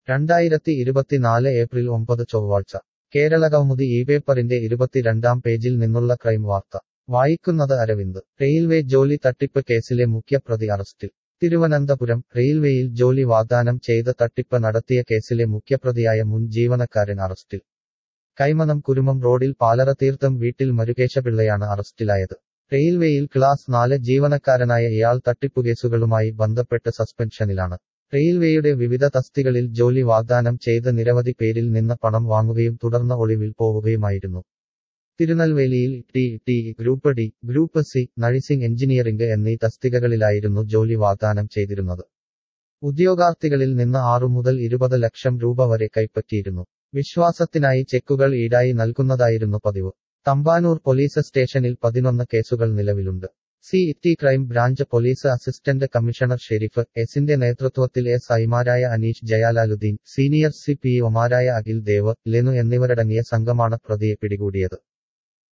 രണ്ടായിരത്തി ഇരുപത്തിനാല് ഏപ്രിൽ ഒമ്പത് ചൊവ്വാഴ്ച കേരളകൗമുദി ഈ പേപ്പറിന്റെ ഇരുപത്തിരണ്ടാം പേജിൽ നിന്നുള്ള ക്രൈം വാർത്ത വായിക്കുന്നത് അരവിന്ദ് റെയിൽവേ ജോലി തട്ടിപ്പ് കേസിലെ മുഖ്യപ്രതി അറസ്റ്റിൽ തിരുവനന്തപുരം റെയിൽവേയിൽ ജോലി വാഗ്ദാനം ചെയ്ത് തട്ടിപ്പ് നടത്തിയ കേസിലെ മുഖ്യപ്രതിയായ മുൻ ജീവനക്കാരൻ അറസ്റ്റിൽ കൈമനം കുരുമം റോഡിൽ പാലറതീർത്ഥം വീട്ടിൽ മരുകേശപിള്ളയാണ് അറസ്റ്റിലായത് റെയിൽവേയിൽ ക്ലാസ് നാല് ജീവനക്കാരനായ ഇയാൾ തട്ടിപ്പുകേസുകളുമായി ബന്ധപ്പെട്ട് സസ്പെൻഷനിലാണ് റെയിൽവേയുടെ വിവിധ തസ്തികളിൽ ജോലി വാഗ്ദാനം ചെയ്ത് നിരവധി പേരിൽ നിന്ന് പണം വാങ്ങുകയും തുടർന്ന് ഒളിവിൽ പോവുകയുമായിരുന്നു തിരുനെൽവേലിയിൽ T T group D group C nursing engineering എന്നീ തസ്തികകളിലായിരുന്നു ജോലി വാഗ്ദാനം ചെയ്തിരുന്നത് ഉദ്യോഗാർത്ഥികളിൽ നിന്ന് ആറു മുതൽ ഇരുപത് ലക്ഷം രൂപ വരെ കൈപ്പറ്റിയിരുന്നു വിശ്വാസത്തിനായി ചെക്കുകൾ ഈടായി നൽകുന്നതായിരുന്നു പതിവ് തമ്പാനൂർ പോലീസ് സ്റ്റേഷനിൽ പതിനൊന്ന് കേസുകൾ നിലവിലുണ്ട് C T crime branch police assistant commissioner Sharif എസിന്റെ നേതൃത്വത്തിൽ എസ് ഐമാരായ Aneesh Jalaluddin senior C P ഒമാരായ അഖിൽ ദേവ് ലെനു എന്നിവരടങ്ങിയ സംഘമാണ് പ്രതിയെ പിടികൂടിയത്